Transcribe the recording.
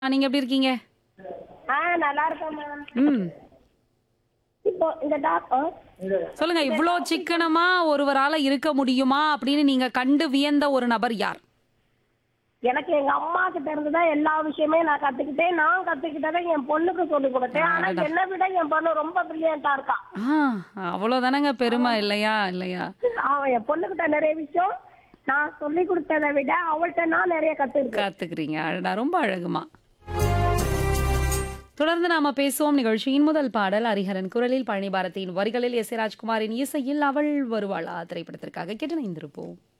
நீங்க எப்படி இருக்கீங்க ஆ நல்லா இருக்கேன் மேம் ம் இப்போ இந்த டாக்டர் சொல்லுங்க இவ்ளோ சிக்கனமா ஒருவரால இருக்க முடியுமா அப்படின்னு நீங்க கண்டு வியந்த ஒரு நபர் யார் எனக்கு எங்க அம்மா கிட்ட இருந்து தான் எல்லா விஷயமே நான் கத்துக்கிட்டேன் நான் கத்துக்கிட்டதை என் பொண்ணுக்கு சொல்லி கொடுத்தேன் ஆனா என்னை விட என் பொண்ணு ரொம்ப பிரில்லியண்டா இருக்கா ஆ அவ்வளவுதானங்க பெருமை இல்லையா இல்லையா அவன் என் பொண்ணுகிட்ட நிறைய விஷயம் நான் சொல்லி கொடுத்ததை விட அவள்கிட்ட நான் நிறைய கத்துருக்கேன் காத்துக்கிறீங்க அழடா ரொம்ப அழகுமா தொடர்ந்து நாம பேசுவோம் நிகழ்ச்சியின் முதல் பாடல் ஹரிஹரன் குரலில் பழனி பாரதியின் வரிகளில் எஸ் ஏ ராஜ்குமாரின் இசையில் அவள் வருவாளா திரைப்படத்திற்காக கேட்டு இணைந்திருப்போம்